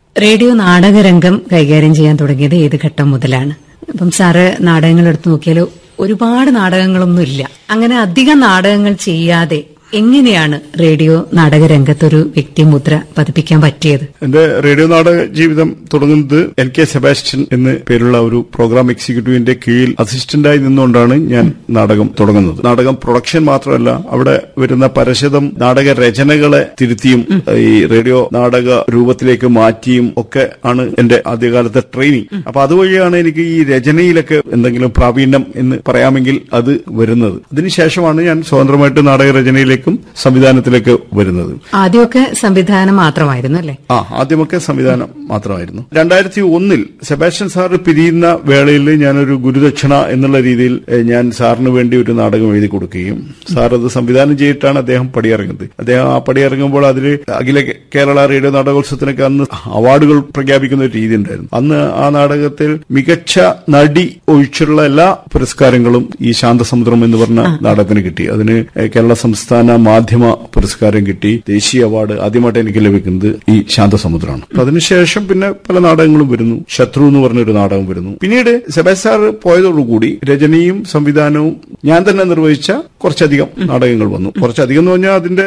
radio നാടകരംഗം കൈകാര്യം ചെയ്യാൻ തുടങ്ങിയത് ഏത് ഘട്ടം മുതലാണ് അപ്പം സാറ് നാടകങ്ങൾ എടുത്തു നോക്കിയാൽ ഒരുപാട് നാടകങ്ങളൊന്നും ഇല്ല അങ്ങനെ അധികം നാടകങ്ങൾ ചെയ്യാതെ എങ്ങനെയാണ് റേഡിയോ നാടകരംഗത്തൊരു വ്യക്തിമുദ്ര പതിപ്പിക്കാൻ പറ്റിയത് എന്റെ റേഡിയോ നാടക ജീവിതം തുടങ്ങുന്നത് എൽ കെ സെബാസ്റ്റ്യൻ എന്ന് പേരുള്ള ഒരു പ്രോഗ്രാം എക്സിക്യൂട്ടീവിന്റെ കീഴിൽ അസിസ്റ്റന്റായി നിന്നുകൊണ്ടാണ് ഞാൻ നാടകം തുടങ്ങുന്നത് നാടകം പ്രൊഡക്ഷൻ മാത്രമല്ല അവിടെ വരുന്ന പരശതം നാടക രചനകളെ തിരുത്തിയും ഈ റേഡിയോ നാടക രൂപത്തിലേക്ക് മാറ്റിയും ഒക്കെ ആണ് എന്റെ ആദ്യകാലത്തെ ട്രെയിനിങ് അപ്പൊ അതുവഴിയാണ് എനിക്ക് ഈ രചനയിലൊക്കെ എന്തെങ്കിലും പ്രാവീണ്യം എന്ന് പറയാമെങ്കിൽ അത് വരുന്നത് അതിനുശേഷമാണ് ഞാൻ സ്വതന്ത്രമായിട്ട് നാടക രചനയിലേക്കും സംവിധാനത്തിലേക്ക് വരുന്നത് ആദ്യമൊക്കെ സംവിധാനം മാത്രമായിരുന്നു അല്ലേ ആ ആദ്യമൊക്കെ സംവിധാനം മാത്രമായിരുന്നു രണ്ടായിരത്തി ഒന്നിൽ സെബാസ്റ്റ്യൻ സാർ പിരിയുന്ന വേളയിൽ ഞാനൊരു ഗുരുദക്ഷിണ എന്നുള്ള രീതിയിൽ എഹ്, ഞാൻ സാറിന് വേണ്ടി ഒരു നാടകം എഴുതി കൊടുക്കുകയും സാർ അത് സംവിധാനം ചെയ്തിട്ടാണ് അദ്ദേഹം പടിയിറങ്ങുന്നത് അദ്ദേഹം ആ പടിയിറങ്ങുമ്പോൾ അതിൽ അഖില കേരള റേഡിയോ നാടകോത്സവത്തിനൊക്കെ അന്ന് അവാർഡുകൾ പ്രഖ്യാപിക്കുന്ന ഒരു രീതി ഉണ്ടായിരുന്നു അന്ന് ആ നാടകത്തിൽ മികച്ച നടി ഒഴിച്ചുള്ള എല്ലാ പുരസ്കാരങ്ങളും ഈ ശാന്തസമുദ്രം എന്ന് പറഞ്ഞ നാടകത്തിന് കിട്ടി അതിന് എഹ്, കേരള സംസ്ഥാന മാധ്യമ പുരസ്കാരം കിട്ടി ദേശീയ അവാർഡ് ആദ്യമായിട്ട് എനിക്ക് ലഭിക്കുന്നത് ഈ ശാന്തസമുദ്രമാണ് അപ്പൊ അതിനുശേഷം പിന്നെ പല നാടകങ്ങളും വരുന്നു ശത്രു എന്ന് പറഞ്ഞൊരു നാടകം വരുന്നു പിന്നീട് സെബാസ്റ്റാർ പോയതോടുകൂടി രചനയും സംവിധാനവും ഞാൻ തന്നെ നിർവഹിച്ച കുറച്ചധികം നാടകങ്ങൾ വന്നു കുറച്ചധികം എന്ന് പറഞ്ഞാൽ അതിന്റെ